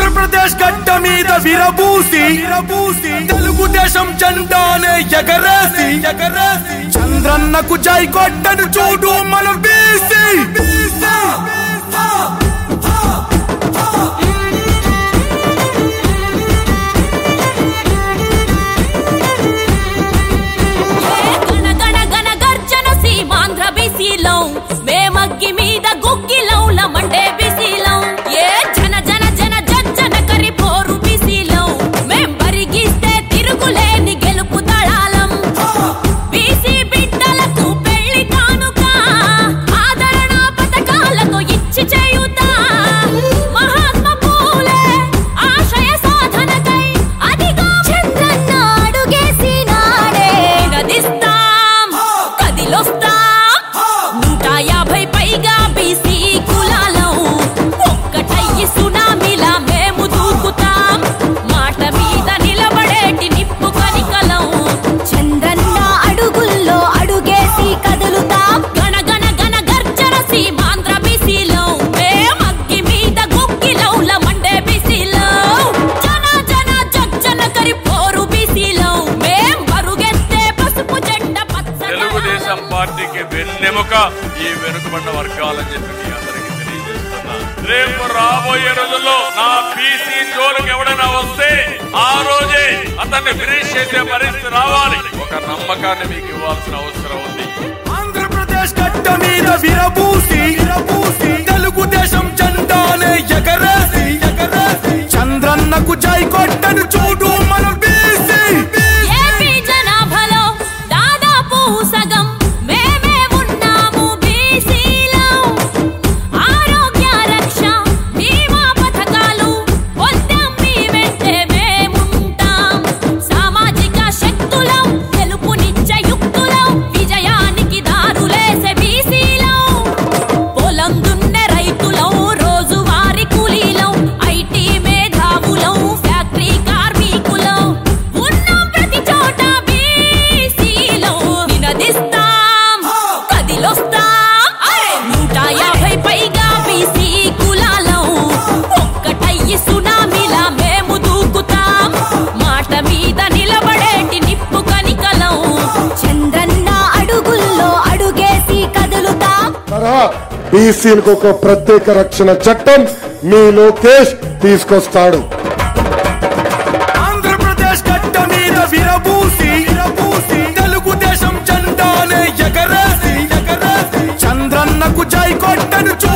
ఆంధ్రప్రదేశ్ గడ్డ మీద విరబూసి విరబూసి తెలుగుదేశం జెండానే ఎగరేసి ఎగరేసి చంద్రన్నకు జై కొట్టను చూడు మనం బీసీ గణ గణ గణ గర్జన సీమాంధ్ర బీసీలం మేమగ్గి మీద గుగ్గిలంల మండే బీసీలం ఏ జన జన జన జజ్జన కరి పోరు బీసీలం మేం బరిగిస్తే తిరుగులేని గెలుపు దళాలం బీసీ బిడ్డలకు పెళ్లి కానుక ఆదరణ పథకాలకు ఇచ్చి చేయుతా మహాత్మా పూలే ఆశయ సాధనకై అదిగో చంద్రన్న అడుగేసి నాడే నదిస్తాం కదిలొస్తాం నూట యాభై పైగా బీసీ కులాలం ఒక్కటయ్యి సునామీలా మేము దూకుతాం మాట మీద నిలబడేటి నిప్పు కనికలం చంద్రన్న అడుగుల్లో అడుగేసి కదులుతాం గణ గణ గణ గర్జన సీమాంధ్ర బీసీలో మేమగ్గి మీద గుగ్గిలౌల మండే బీసీలో జన జన జజ్జన కరి పోరు బీసీలో మేం బరుగెత్తే పసుపు జెండ పచ్చ తెలుగుదేశం పార్టీకి వెన్నెముక ఈ వెనుకబడిన వర్గాలని చెప్పి మీ అందరికీ తెలియజేస్తున్నా రేపు రాబోయే రోజుల్లో నా బీసీ జోలికి ఎవడైనా వస్తే ఆ రోజే అతన్ని ఫినిష్ చేసే పరిస్థితి రావాలి ఒక నమ్మకాన్ని మీకు ఇవ్వాల్సిన అవసరం ఉంది ఆంధ్రప్రదేశ్ గడ్డ మీద విరబూసి విరబూసి తెలుగుదేశం జెండానే ఎగరేసి ఎగరేసి చంద్రన్నకు జై కొట్టను చూడు మనం బీసీ ఏపీ జనాభాలో దాదాపు సగం మేమే ఉన్నాము బీసీలో ఆరోగ్య రక్ష బీమా పథకాలు పొందాం మీ వెంటే మేముంటాం సామాజిక శక్తులం గెలుపునిచ్చే యుక్తులం విజయానికి దారులేసే బీసీలో పొలం దున్నే రైతులం రోజువారి కూలీలం ఐటీ మేధావులం ఫ్యాక్టరీ కార్మికులం ఉన్నాం ప్రతి చోట బీసీలో నినదిస్తాం కదిలొస్తాం అరే నూట యాభై పైగా బీసీ కులాలం ఒక్కటయ్యి సునామీలా మేము దూకుతాం మాట మీద నిలబడేటి నిప్పు కనికలం చంద్రన్న అడుగుల్లో అడుగేసి కదులుతాం తరహా బీసీలకు ఒక ప్రత్యేక రక్షణ చట్టం మీ లోకేష్ తీసుకొస్తాడు ఆంధ్రప్రదేశ్ గడ్డ మీద విరబూసి విరబూసి తెలుగుదేశం జెండానే ఎగరేసి ఎగరేసి చంద్రన్నకు జై కొట్టను చూడు